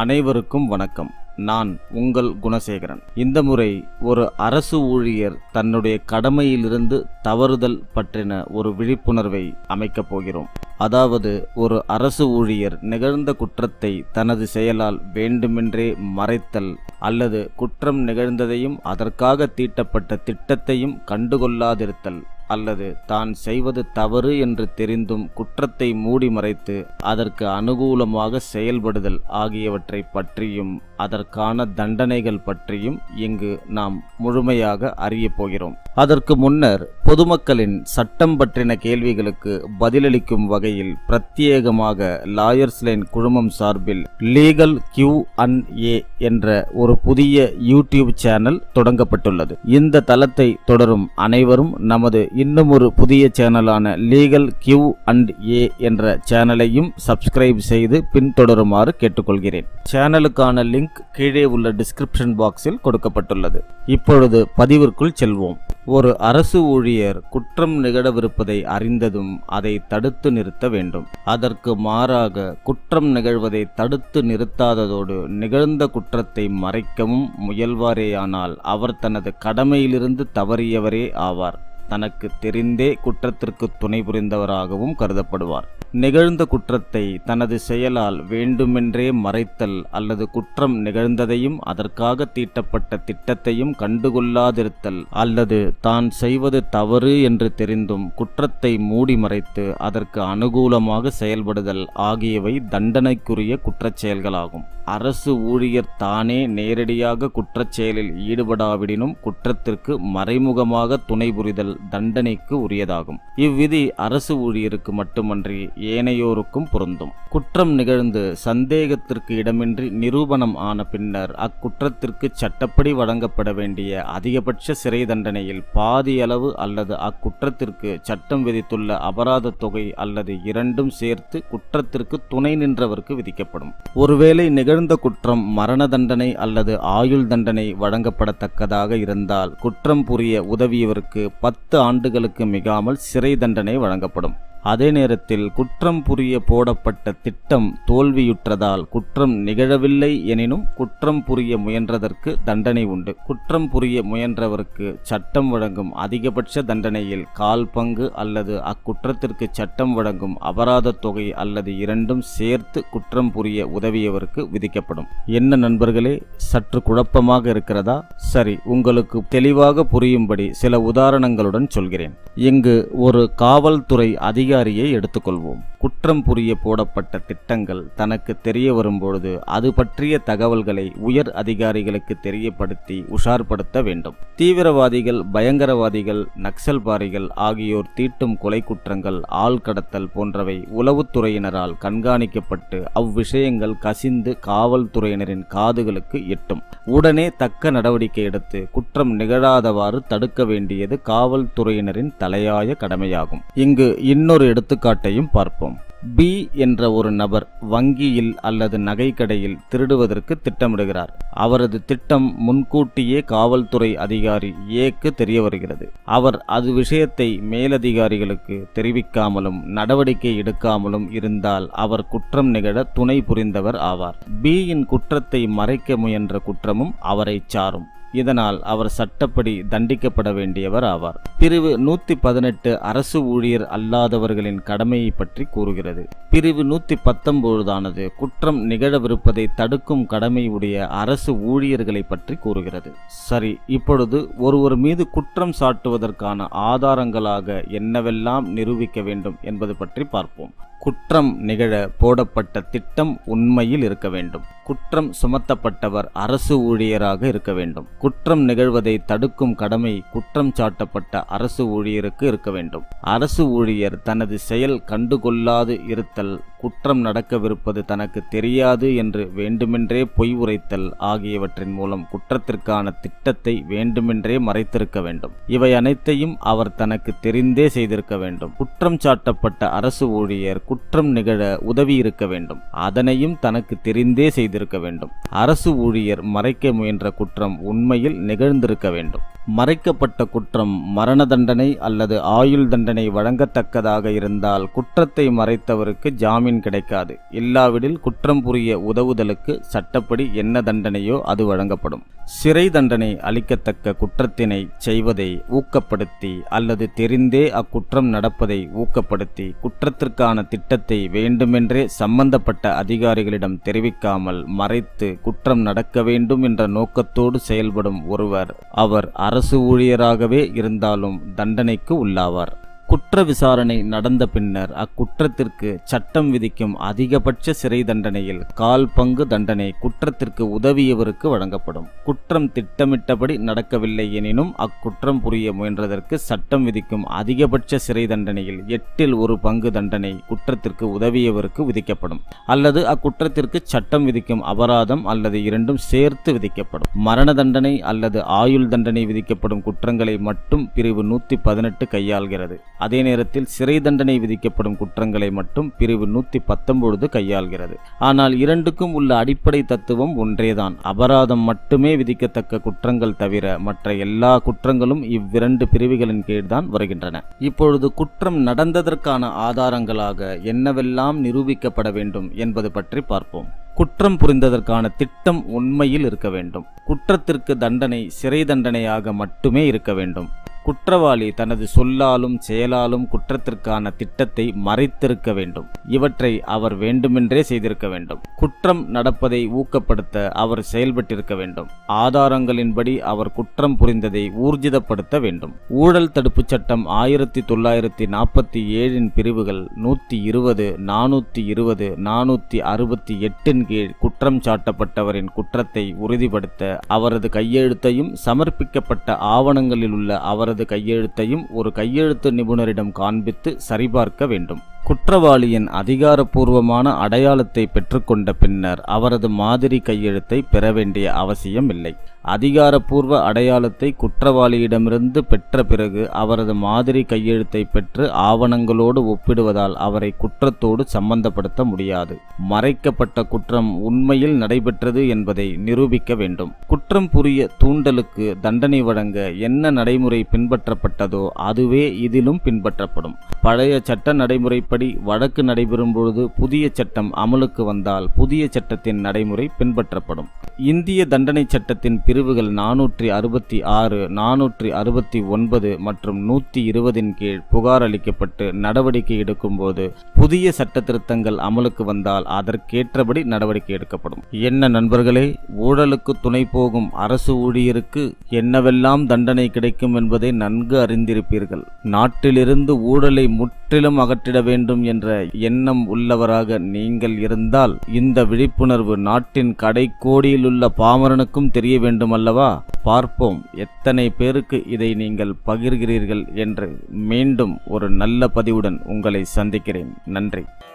அனைவருக்கும் வணக்கம் நான் உங்கள் குணசேகரன் இந்த முறை ஒரு அரசு ஊழியர் தன்னுடைய கடமையிலிருந்து தவறுதல் பற்றின ஒரு விழிப்புணர்வை அமைக்கப் போகிறோம் அதாவது ஒரு அரசு ஊழியர் நிகழ்ந்த குற்றத்தை தனது செயலால் வேண்டுமென்றே மறைத்தல் அல்லது குற்றம் நிகழ்ந்ததையும் அதற்காக தீட்டப்பட்ட திட்டத்தையும் கண்டுகொள்ளாதிருத்தல் அல்லது தான் செய்வது தவறு என்று தெரிந்தும் குற்றத்தை மூடி மறைத்து அதற்கு அனுகூலமாக செயல்படுதல் ஆகியவற்றை பற்றியும் அதற்கான தண்டனைகள் பற்றியும் இங்கு நாம் முழுமையாக அறியப் போகிறோம் அதற்கு முன்னர் பொதுமக்களின் சட்டம் பற்றின கேள்விகளுக்கு பதிலளிக்கும் வகையில் பிரத்யேகமாக லாயர்ஸ் லைன் குழுமம் சார்பில் லீகல் கியூ அண்ட் ஏ என்ற ஒரு புதிய யூடியூப் சேனல் தொடங்கப்பட்டுள்ளது இந்த தளத்தை தொடரும் அனைவரும் நமது இன்னும் ஒரு புதிய சேனலான லீகல் கியூ அண்ட் ஏ என்ற சேனலையும் சப்ஸ்கிரைப் செய்து பின்தொடருமாறு கேட்டுக்கொள்கிறேன் சேனலுக்கான லிங்க் கீழே உள்ள டிஸ்கிரிப்ஷன் பாக்ஸில் கொடுக்கப்பட்டுள்ளது இப்பொழுது பதிவிற்குள் செல்வோம் ஒரு அரசு ஊழியர் குற்றம் நிகழவிருப்பதை அறிந்ததும் அதை தடுத்து நிறுத்த வேண்டும் அதற்கு மாறாக குற்றம் நிகழ்வதை தடுத்து நிறுத்தாததோடு நிகழ்ந்த குற்றத்தை மறைக்கவும் முயல்வாரேயானால் அவர் தனது கடமையிலிருந்து தவறியவரே ஆவார் தனக்கு தெரிந்தே குற்றத்திற்கு துணை புரிந்தவராகவும் கருதப்படுவார் நிகழ்ந்த குற்றத்தை தனது செயலால் வேண்டுமென்றே மறைத்தல் அல்லது குற்றம் நிகழ்ந்ததையும் அதற்காக தீட்டப்பட்ட திட்டத்தையும் கண்டுகொள்ளாதிருத்தல் அல்லது தான் செய்வது தவறு என்று தெரிந்தும் குற்றத்தை மூடி மறைத்து அதற்கு அனுகூலமாக செயல்படுதல் ஆகியவை தண்டனைக்குரிய குற்றச் செயல்களாகும் அரசு ஊழியர் தானே நேரடியாக குற்றச் செயலில் ஈடுபடாவிடினும் குற்றத்திற்கு மறைமுகமாக துணை புரிதல் தண்டனைக்கு உரியதாகும் இவ்விதி அரசு ஊழியருக்கு மட்டுமன்றி ஏனையோருக்கும் பொருந்தும் குற்றம் நிகழ்ந்து சந்தேகத்திற்கு இடமின்றி நிரூபணம் ஆன பின்னர் அக்குற்றத்திற்கு சட்டப்படி வழங்கப்பட வேண்டிய அதிகபட்ச சிறை தண்டனையில் பாதியளவு அல்லது அக்குற்றத்திற்கு சட்டம் விதித்துள்ள அபராத தொகை அல்லது இரண்டும் சேர்த்து குற்றத்திற்கு துணை நின்றவருக்கு விதிக்கப்படும் ஒருவேளை நிகழ்ந்த குற்றம் மரண தண்டனை அல்லது ஆயுள் தண்டனை வழங்கப்படத்தக்கதாக இருந்தால் குற்றம் புரிய உதவியவருக்கு பத்து ஆண்டுகளுக்கு மிகாமல் சிறை தண்டனை வழங்கப்படும் அதே நேரத்தில் குற்றம் புரிய போடப்பட்ட திட்டம் தோல்வியுற்றதால் குற்றம் நிகழவில்லை எனினும் குற்றம் புரிய முயன்றதற்கு தண்டனை உண்டு குற்றம் புரிய முயன்றவருக்கு சட்டம் வழங்கும் அதிகபட்ச தண்டனையில் கால் பங்கு அல்லது அக்குற்றத்திற்கு சட்டம் வழங்கும் அபராத தொகை அல்லது இரண்டும் சேர்த்து குற்றம் புரிய உதவியவருக்கு விதிக்கப்படும் என்ன நண்பர்களே சற்று குழப்பமாக இருக்கிறதா சரி உங்களுக்கு தெளிவாக புரியும்படி சில உதாரணங்களுடன் சொல்கிறேன் இங்கு ஒரு காவல்துறை அதிக அதிகாரியை எடுத்துக்கொள்வோம் குற்றம் புரிய போடப்பட்ட திட்டங்கள் தனக்கு தெரிய வரும்பொழுது அது பற்றிய தகவல்களை உயர் அதிகாரிகளுக்கு தெரியப்படுத்தி உஷார்படுத்த வேண்டும் தீவிரவாதிகள் பயங்கரவாதிகள் நக்சல்பாரிகள் ஆகியோர் தீட்டும் கொலை குற்றங்கள் ஆள் கடத்தல் போன்றவை உளவுத்துறையினரால் கண்காணிக்கப்பட்டு அவ்விஷயங்கள் கசிந்து காவல்துறையினரின் காதுகளுக்கு எட்டும் உடனே தக்க நடவடிக்கை எடுத்து குற்றம் நிகழாதவாறு தடுக்க வேண்டியது காவல்துறையினரின் தலையாய கடமையாகும் இங்கு இன்னொரு எடுத்துக்காட்டையும் பார்ப்போம் பி என்ற ஒரு நபர் வங்கியில் அல்லது நகைக்கடையில் திருடுவதற்கு திட்டமிடுகிறார் அவரது திட்டம் முன்கூட்டியே காவல்துறை அதிகாரி ஏக்கு தெரிய வருகிறது அவர் அது விஷயத்தை மேலதிகாரிகளுக்கு தெரிவிக்காமலும் நடவடிக்கை எடுக்காமலும் இருந்தால் அவர் குற்றம் நிகழ துணை புரிந்தவர் ஆவார் பியின் குற்றத்தை மறைக்க முயன்ற குற்றமும் அவரை சாரும் இதனால் அவர் சட்டப்படி தண்டிக்கப்பட வேண்டியவர் ஆவார் பிரிவு நூத்தி பதினெட்டு அரசு ஊழியர் அல்லாதவர்களின் கடமையை பற்றி கூறுகிறது பிரிவு நூத்தி பத்தொன்பதானது குற்றம் நிகழவிருப்பதை தடுக்கும் கடமை உடைய அரசு ஊழியர்களை பற்றி கூறுகிறது சரி இப்பொழுது ஒருவர் மீது குற்றம் சாட்டுவதற்கான ஆதாரங்களாக என்னவெல்லாம் நிரூபிக்க வேண்டும் என்பது பற்றி பார்ப்போம் குற்றம் நிகழ போடப்பட்ட திட்டம் உண்மையில் இருக்க வேண்டும் குற்றம் சுமத்தப்பட்டவர் அரசு ஊழியராக இருக்க வேண்டும் குற்றம் நிகழ்வதை தடுக்கும் கடமை குற்றம் சாட்டப்பட்ட அரசு ஊழியருக்கு இருக்க வேண்டும் அரசு ஊழியர் தனது செயல் கண்டுகொள்ளாது இருத்தல் குற்றம் நடக்கவிருப்பது தனக்கு தெரியாது என்று வேண்டுமென்றே பொய் உரைத்தல் ஆகியவற்றின் மூலம் குற்றத்திற்கான திட்டத்தை வேண்டுமென்றே மறைத்திருக்க வேண்டும் இவை அனைத்தையும் அவர் தனக்கு தெரிந்தே செய்திருக்க வேண்டும் குற்றம் சாட்டப்பட்ட அரசு ஊழியர் குற்றம் நிகழ உதவி இருக்க வேண்டும் அதனையும் தனக்கு தெரிந்தே செய்திருக்க வேண்டும் அரசு ஊழியர் மறைக்க முயன்ற குற்றம் உண்மையில் நிகழ்ந்திருக்க வேண்டும் மறைக்கப்பட்ட குற்றம் மரண தண்டனை அல்லது ஆயுள் தண்டனை வழங்கத்தக்கதாக இருந்தால் குற்றத்தை மறைத்தவருக்கு ஜாமீன் கிடைக்காது இல்லாவிடில் குற்றம் புரிய உதவுதலுக்கு சட்டப்படி என்ன தண்டனையோ அது வழங்கப்படும் சிறை தண்டனை அளிக்கத்தக்க குற்றத்தினை செய்வதை ஊக்கப்படுத்தி அல்லது தெரிந்தே அக்குற்றம் நடப்பதை ஊக்கப்படுத்தி குற்றத்திற்கான திட்டத்தை வேண்டுமென்றே சம்பந்தப்பட்ட அதிகாரிகளிடம் தெரிவிக்காமல் மறைத்து குற்றம் நடக்க வேண்டும் என்ற நோக்கத்தோடு செயல்படும் ஒருவர் அவர் அரசு ஊழியராகவே இருந்தாலும் தண்டனைக்கு உள்ளாவார் குற்ற விசாரணை நடந்த பின்னர் அக்குற்றத்திற்கு சட்டம் விதிக்கும் அதிகபட்ச சிறை தண்டனையில் கால் பங்கு தண்டனை குற்றத்திற்கு உதவியவருக்கு வழங்கப்படும் குற்றம் திட்டமிட்டபடி நடக்கவில்லை எனினும் அக்குற்றம் புரிய முயன்றதற்கு சட்டம் விதிக்கும் அதிகபட்ச சிறை தண்டனையில் எட்டில் ஒரு பங்கு தண்டனை குற்றத்திற்கு உதவியவருக்கு விதிக்கப்படும் அல்லது அக்குற்றத்திற்கு சட்டம் விதிக்கும் அபராதம் அல்லது இரண்டும் சேர்த்து விதிக்கப்படும் மரண தண்டனை அல்லது ஆயுள் தண்டனை விதிக்கப்படும் குற்றங்களை மட்டும் பிரிவு நூற்றி பதினெட்டு கையாள்கிறது அதே நேரத்தில் சிறை தண்டனை விதிக்கப்படும் குற்றங்களை மட்டும் பிரிவு நூற்றி பத்தொன்பது கையாள்கிறது ஆனால் இரண்டுக்கும் உள்ள அடிப்படை தத்துவம் ஒன்றேதான் அபராதம் மட்டுமே விதிக்கத்தக்க குற்றங்கள் தவிர மற்ற எல்லா குற்றங்களும் இவ்விரண்டு பிரிவுகளின் கீழ்தான் வருகின்றன இப்பொழுது குற்றம் நடந்ததற்கான ஆதாரங்களாக என்னவெல்லாம் நிரூபிக்கப்பட வேண்டும் என்பது பற்றி பார்ப்போம் குற்றம் புரிந்ததற்கான திட்டம் உண்மையில் இருக்க வேண்டும் குற்றத்திற்கு தண்டனை சிறை தண்டனையாக மட்டுமே இருக்க வேண்டும் குற்றவாளி தனது சொல்லாலும் செயலாலும் குற்றத்திற்கான திட்டத்தை மறைத்திருக்க வேண்டும் இவற்றை அவர் வேண்டுமென்றே செய்திருக்க வேண்டும் குற்றம் நடப்பதை ஊக்கப்படுத்த அவர் செயல்பட்டிருக்க வேண்டும் ஆதாரங்களின்படி அவர் குற்றம் புரிந்ததை ஊர்ஜிதப்படுத்த வேண்டும் ஊழல் தடுப்புச் சட்டம் ஆயிரத்தி தொள்ளாயிரத்தி நாற்பத்தி ஏழின் பிரிவுகள் நூற்றி இருபது நானூற்றி இருபது நானூற்றி அறுபத்தி எட்டின் கீழ் குற்றம் சாட்டப்பட்டவரின் குற்றத்தை உறுதிப்படுத்த அவரது கையெழுத்தையும் சமர்ப்பிக்கப்பட்ட ஆவணங்களில் உள்ள அவரது கையெழுத்தையும் ஒரு கையெழுத்து நிபுணரிடம் காண்பித்து சரிபார்க்க வேண்டும் குற்றவாளியின் அதிகாரப்பூர்வமான அடையாளத்தை பெற்றுக்கொண்ட பின்னர் அவரது மாதிரி கையெழுத்தை பெற வேண்டிய அவசியம் இல்லை அதிகாரப்பூர்வ அடையாளத்தை குற்றவாளியிடமிருந்து பெற்ற பிறகு அவரது மாதிரி கையெழுத்தை பெற்று ஆவணங்களோடு ஒப்பிடுவதால் அவரை குற்றத்தோடு சம்பந்தப்படுத்த முடியாது மறைக்கப்பட்ட குற்றம் உண்மையில் நடைபெற்றது என்பதை நிரூபிக்க வேண்டும் குற்றம் புரிய தூண்டலுக்கு தண்டனை வழங்க என்ன நடைமுறை பின்பற்றப்பட்டதோ அதுவே இதிலும் பின்பற்றப்படும் பழைய சட்ட நடைமுறைப்படி வழக்கு நடைபெறும் பொழுது புதிய சட்டம் அமலுக்கு வந்தால் புதிய சட்டத்தின் நடைமுறை பின்பற்றப்படும் இந்திய தண்டனை சட்டத்தின் பிரிவுகள் நானூற்றி அறுபத்தி ஆறு நானூற்றி அறுபத்தி ஒன்பது மற்றும் நூற்றி இருபதின் கீழ் புகார் அளிக்கப்பட்டு நடவடிக்கை எடுக்கும்போது புதிய சட்ட திருத்தங்கள் அமலுக்கு வந்தால் அதற்கேற்றபடி நடவடிக்கை எடுக்கப்படும் என்ன நண்பர்களே ஊழலுக்கு துணை போகும் அரசு ஊழியருக்கு என்னவெல்லாம் தண்டனை கிடைக்கும் என்பதை நன்கு அறிந்திருப்பீர்கள் நாட்டிலிருந்து ஊழலை முற்றிலும் அகற்றிட வேண்டும் என்ற எண்ணம் உள்ளவராக நீங்கள் இருந்தால் இந்த விழிப்புணர்வு நாட்டின் கடைக்கோடியில் உள்ள பாமரனுக்கும் தெரிய வேண்டும் அல்லவா பார்ப்போம் எத்தனை பேருக்கு இதை நீங்கள் பகிர்கிறீர்கள் என்று மீண்டும் ஒரு நல்ல பதிவுடன் உங்களை சந்திக்கிறேன் நன்றி